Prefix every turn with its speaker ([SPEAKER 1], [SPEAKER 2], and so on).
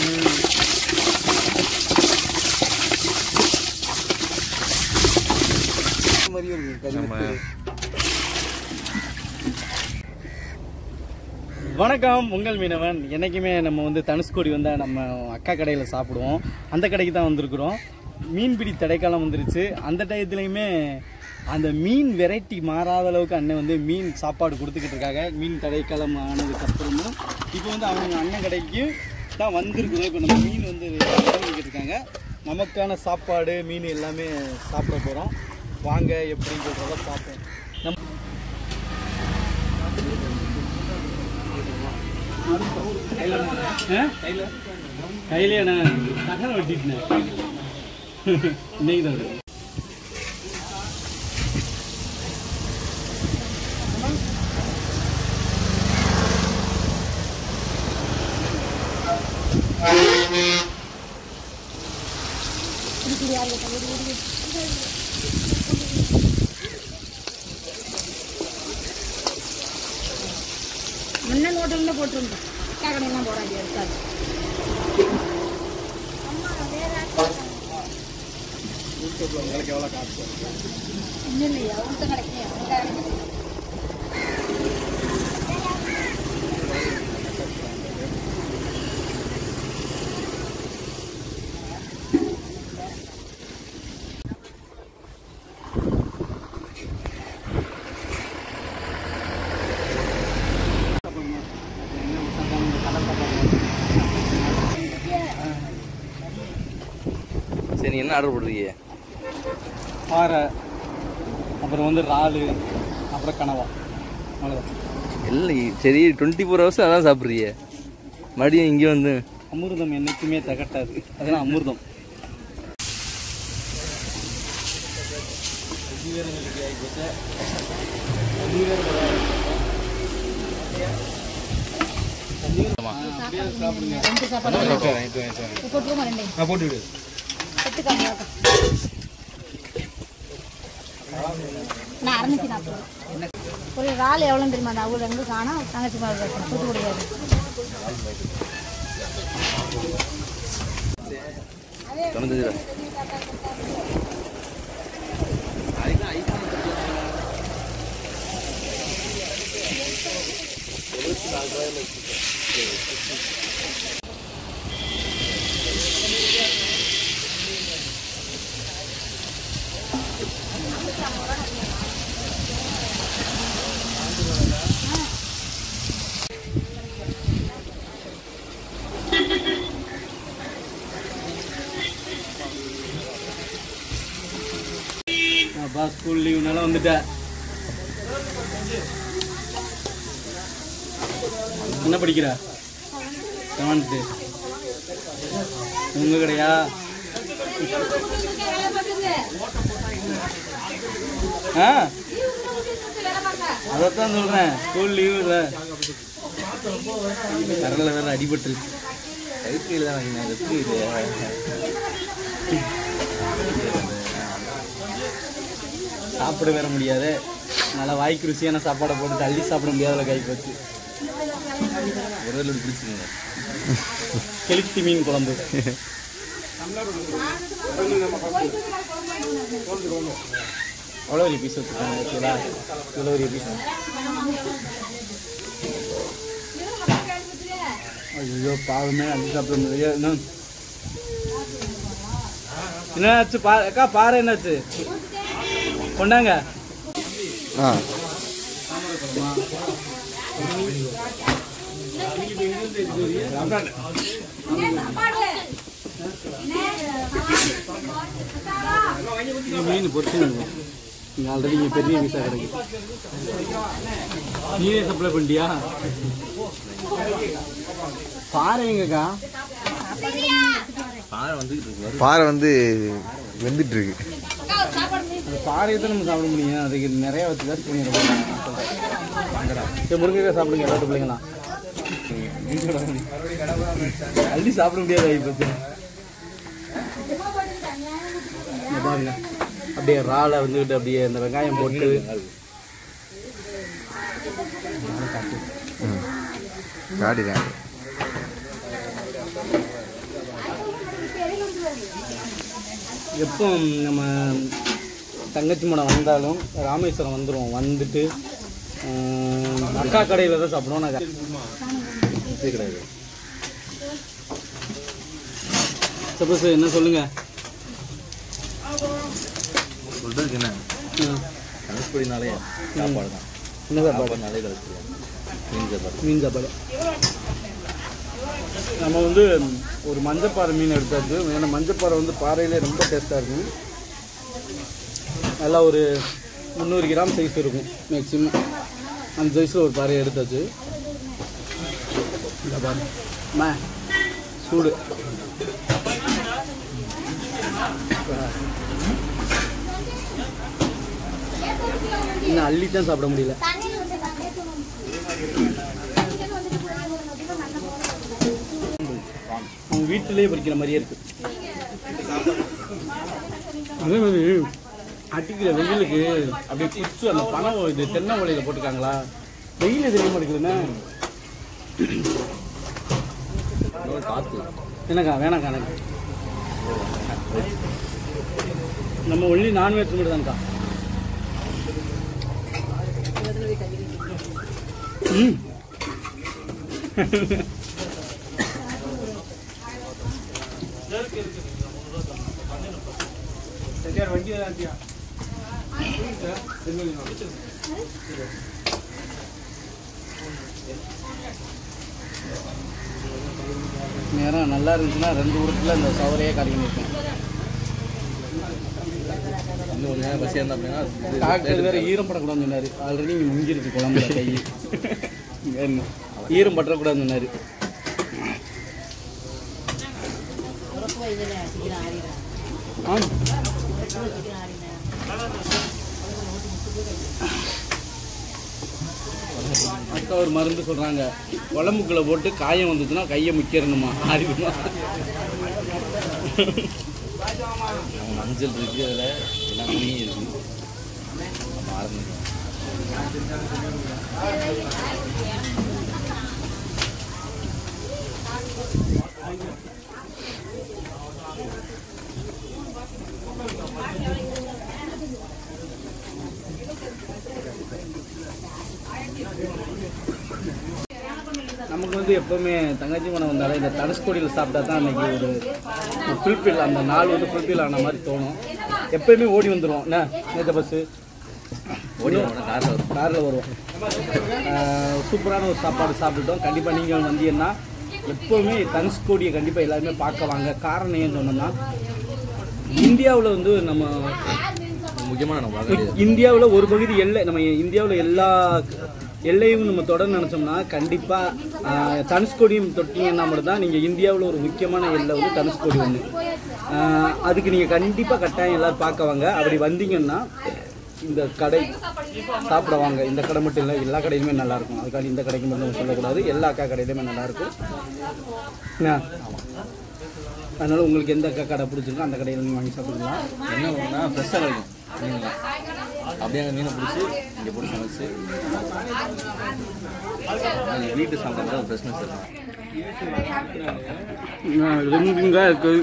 [SPEAKER 1] மாதிரியும் இருக்கு கறி
[SPEAKER 2] நம்ம
[SPEAKER 1] வத்தல்.
[SPEAKER 3] வணக்கம் உங்கள் மீனவன் என்னைக்குமே நம்ம வந்து தனுஷ்கோடி வந்தால் நம்ம அக்கா கடையில் சாப்பிடுவோம் அந்த கடைக்கு தான் வந்திருக்கிறோம் மீன்பிடி தடைக்காலம் வந்துருச்சு அந்த டயத்துலையுமே அந்த மீன் வெரைட்டி மாறாத அளவுக்கு அண்ணன் வந்து மீன் சாப்பாடு கொடுத்துக்கிட்டு இருக்காங்க மீன் தடைக்காலம் ஆனதுக்கு அப்புறமும் இப்போ வந்து அவங்க அண்ணன் கடைக்கு தான் வந்திருக்கிறோம் இப்போ நம்ம மீன் வந்து வாங்கிக்கிட்டு இருக்காங்க நமக்கான சாப்பாடு மீன் எல்லாமே சாப்பிட போகிறோம் வாங்க எப்படின்னு சொல்கிறத பார்ப்போம் நம்ம கையிலே நான் தகவல் வெட்டிட்டேன் இன்னைக்கு தான்
[SPEAKER 4] முன்ன ஹோட்டல்ல போட்டுருந்தோம் கடையெல்லாம் போடாது இருக்காது இன்னும் இல்லையா உங்க கிடைக்கலையா உங்க கிடைக்கலையா?
[SPEAKER 2] சரி என்ன ஆர்டர் போடுறீங்க
[SPEAKER 3] பாறை அப்புறம் வந்து இறாலு அப்புறம் கனவா அவ்வளோதான்
[SPEAKER 2] இல்லை சரி டுவெண்ட்டி ஃபோர் ஹவர்ஸ் அதான் சாப்பிட்றீங்க மறுபடியும் இங்கே வந்து
[SPEAKER 3] அமிர்தம் என்னைக்குமே தகட்டாது அதெல்லாம் அமிர்தம்
[SPEAKER 4] ரெண்டு சாப்பாடு போட்டுருமா ரெண்டு
[SPEAKER 1] போட்டு விடு
[SPEAKER 4] எட்டு கம்மியாக நான் அறுநூத்தி நாற்பது ஒரு இறால் எவ்வளோ தெரியுமா அந்த அவங்க ரெண்டு காணும் தங்கச்சி மாதிரி தூத்துக்குடியாது
[SPEAKER 2] தொண்ணூத்தஞ்சு ரூபா
[SPEAKER 3] அப்பா ஸ்கூல் லீவுனால வந்துட்டேன் என்ன படிக்கிற செவன்த்து உங்க கடையா ஆ அதைத்தான் சொல்றேன் ஸ்கூல் லீவு இல்லை கரல வேற அடிபட்டுருச்சு
[SPEAKER 2] கைத்தில் தான் வாங்கினேன் எப்படி இது
[SPEAKER 3] சாப்பிட வேற முடியாது நல்லா வாய்க்கு ருசியான சாப்பாடை போட்டு தள்ளி சாப்பிட முடியாத கை போச்சு
[SPEAKER 2] ஒரு வேலை பிடிச்சிருங்க
[SPEAKER 3] கெளுத்தி மீன் குழம்பு எவ்வளோ ஒரு பீஸ் வச்சுருக்காங்க ஆக்சுவலா இவ்வளோ ஒரு பீஸ் ஐயோ பாவமே அள்ளி சாப்பிட முடியாது என்ன என்னாச்சு பா அக்கா பாறை என்னாச்சு கொண்டாங்க
[SPEAKER 2] ஆ
[SPEAKER 3] இந்த மீன் பொறுத்து இங்கே ஆல்ரெடி இங்கே பெரிய பீஸாக கிடைக்கும் நீரே சப்ளை பண்ணிட்டியா பாறை எங்கக்கா
[SPEAKER 2] பாறை வந்துக்கிட்டு இருக்கு வரும்
[SPEAKER 5] பாறை வந்து வெந்துட்டு இருக்கு
[SPEAKER 3] அந்த பாறையை தான் நம்ம சாப்பிட முடியும் அதுக்கு நிறைய வச்சு தான் பண்ணிடுவோம் சரி முருங்கைக்காய் சாப்பிடுங்க எல்லாத்து பிள்ளைங்களாம் அள்ளி சாப்பிட முடியாது இப்போ பாருங்க அப்படியே ராலை வந்துக்கிட்டு அப்படியே இந்த வெங்காயம் போட்டு
[SPEAKER 5] காட்டிட்டேன்
[SPEAKER 3] எப்போ நம்ம தங்கச்சி மடம் வந்தாலும் ராமேஸ்வரம் வந்துடுவோம் வந்துட்டு ஆஹ், அக்கா கடையில் தான் சாப்பிடுவோம் நாங்கள்
[SPEAKER 2] கிடையாது
[SPEAKER 3] சப்போஸ் என்ன சொல்லுங்கள்
[SPEAKER 2] சொல்றதுக்கு என்ன தனுஷ்கோடினாலே சாப்பாடு தான்
[SPEAKER 3] என்ன சாப்பாடு
[SPEAKER 2] சாப்பாடுனாலே கலச்சு மீன் சாப்பாடு
[SPEAKER 3] மீன் சாப்பாடு நம்ம வந்து ஒரு மஞ்சப்பாறை மீன் எடுத்தாச்சு ஏன்னா மஞ்சப்பாறை வந்து பாறையிலே ரொம்ப டேஸ்ட்டாக இருக்கும் நல்லா ஒரு முந்நூறு கிராம் சைஸ் இருக்கும் மேக்ஸிமம் அந்த சைஸில் ஒரு பாறையை எடுத்தாச்சு இந்த பாரு மே சூடு இன்னும் அள்ளித்தான் சாப்பிட முடியல அவங்க வீட்டிலேயே பறிக்கிற மாதிரியே இருக்கு அதே மாதிரி அடிக்கிற வெயிலுக்கு அப்படியே குச்சு அந்த பணம் இது தென்னை ஓலையில் போட்டிருக்காங்களா வெயில் தெரிய மாட்டேங்குதுண்ணே
[SPEAKER 2] காற்று
[SPEAKER 3] என்னக்கா வேணாக்கா எனக்கு நம்ம ஒன்லி நான்வெஜ் மட்டும் தான்க்கா ம் நேரம் நல்லா இருந்துச்சுன்னா ரெண்டு உருட்டில் இந்த சவரையே கறி நிற்கும்
[SPEAKER 2] இன்னும் ஒரு நேரம் பசியாக இருந்தா அப்படின்னா இது
[SPEAKER 3] டாக்டர் வேற ஈரம் படக்கூடாதுன்னு சொன்னாரு ஆல்ரெடி இங்கே முங்கிருச்சு குழம்புல கை என்ன, ஈரம் பற்றக்கூடாதுன்னு சொன்னாரு ஆ அக்கா ஒரு மருந்து சொல்றாங்க குழம்புக்குள்ள போட்டு காயம் வந்துச்சுன்னா கையை முக்கிறணுமா ஆறிடுமா
[SPEAKER 2] நம்ம மஞ்சள் இருக்கு அதில் எல்லாம் துணியும் இருக்கு நம்ம ஆரம்பிக்கலாம்
[SPEAKER 3] நமக்கு வந்து எப்பவுமே தங்கச்சி மனம் வந்தாலே இந்த தனுஷ்கோடியில் சாப்பிட்டா தான் அன்னைக்கு ஒரு ஃபுல்ஃபில் அந்த நாள் வந்து ஃபுல்ஃபில் ஆன மாதிரி தோணும் எப்பயுமே ஓடி வந்துடுவோம் என்ன நேற்று பஸ்ஸு
[SPEAKER 2] ஓடி வரணும் காரில் வரும்
[SPEAKER 3] காரில் வருவோம் ஆஹ் சூப்பரான ஒரு சாப்பாடு சாப்பிட்டுட்டோம் கண்டிப்பாக நீங்கள் வந்தீங்கன்னா எப்போவுமே தனுஷ்கோடியை கண்டிப்பாக எல்லாருமே பார்க்க வாங்க காரணம் ஏன்னு சொன்னோம்னா இந்தியாவில் வந்து நம்ம
[SPEAKER 2] முக்கியமான நம்ம பார்க்க வேண்டியது
[SPEAKER 3] இந்தியாவில் ஒரு பகுதி எல்லை நம்ம இந்தியாவில் எல்லா எல்லையும் நம்ம தொட நினச்சோம்னா கண்டிப்பாக தனுஷ்கோடியும் தொட்டீங்கன்னா மட்டும் தான் நீங்கள் இந்தியாவில் ஒரு முக்கியமான எல்லை வந்து தனுஷ்கோடி ஒன்று ஆஹ் அதுக்கு நீங்கள் கண்டிப்பாக கட்டாயம் எல்லாரும் பார்க்க வாங்க அப்படி வந்தீங்கன்னா இந்த கடை சாப்பிட வாங்க இந்த கடை மட்டும் இல்லை எல்லா கடையிலுமே நல்லா இருக்கும் அதுக்காக இந்த கடைக்கு மட்டும் நம்ம சொல்லக்கூடாது எல்லா அக்கா கடையிலுமே நல்லா இருக்கும் என்ன அதனால உங்களுக்கு எந்த அக்கா கடை பிடிச்சிருக்கோ அந்த கடையில் நீங்கள் வாங்கி சாப்பிடலாம்
[SPEAKER 2] என்ன ஒன்றுனா ஃப்ரெஷ்ஷாக கிடைக்கும் மீன்லாம் அப்படியே அங்கே மீனை பிடிச்சி இங்கே போட்டு சமைச்சு அது வீட்டு சாப்பிட்றது ஒரு ஃப்ரெஷ்னஸ் இருக்கும்
[SPEAKER 3] ரெண்டுங்க இருக்கு